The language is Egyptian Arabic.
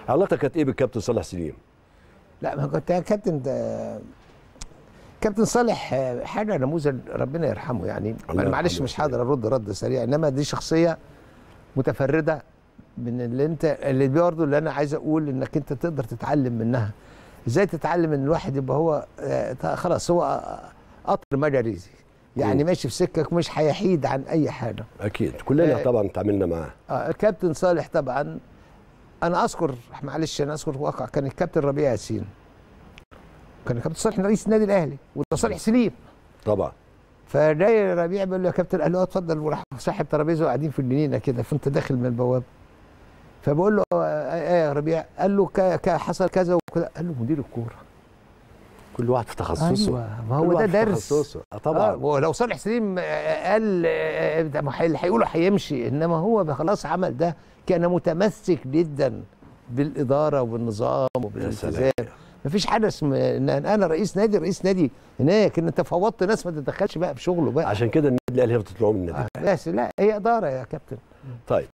علاقتك كانت ايه بالكابتن صالح سليم؟ لا ما كنت يا كابتن ده كابتن صالح آه، حاجه نموذج ربنا يرحمه يعني الله أنا معلش يرحمه مش يا هقدر ارد رد سريع انما دي شخصيه متفرده من اللي انت اللي برضه اللي انا عايز اقول انك انت تقدر تتعلم منها ازاي تتعلم ان الواحد يبقى هو آه، تا- خلاص هو آه، قطر مجري يعني مم. ماشي في سكك مش هيحيد عن اي حاجه اكيد كلنا آه. طبعا اتعاملنا معاه آه، الكابتن صالح طبعا انا اذكر معلش انا اذكر واقع كان الكابتن ربيع ياسين كان الكابتن صالح رئيس النادي الاهلي وده صالح سليم طبعا فجاي ربيع بيقول له يا كابتن قال له آه، اتفضل وراح صاحب ترابيزه وقاعدين في الجنينه كده فانت داخل من البوابه فبقول له آه، ايه يا ربيع قال له ك- ك- حصل كذا وكذا قال له مدير الكوره كل واحد في تخصصه ايوه ما كل هو ده واحد في درس تخصصه آه اه طبعا ولو صالح سليم آه، قال آه، ده ما هي- اللي هيقوله هيمشي انما هو خلاص عمل ده كان متمسك جدا بالاداره وبالنظام يا وبالالتزام سلام مفيش حاجه اسمها ان انا رئيس نادي رئيس نادي هناك ان انت فوضت ناس ما تتدخلش بقى في شغله بقى عشان كده النادي الاهلي هبطت له من النادي آه، بس لا هي اداره يا كابتن طيب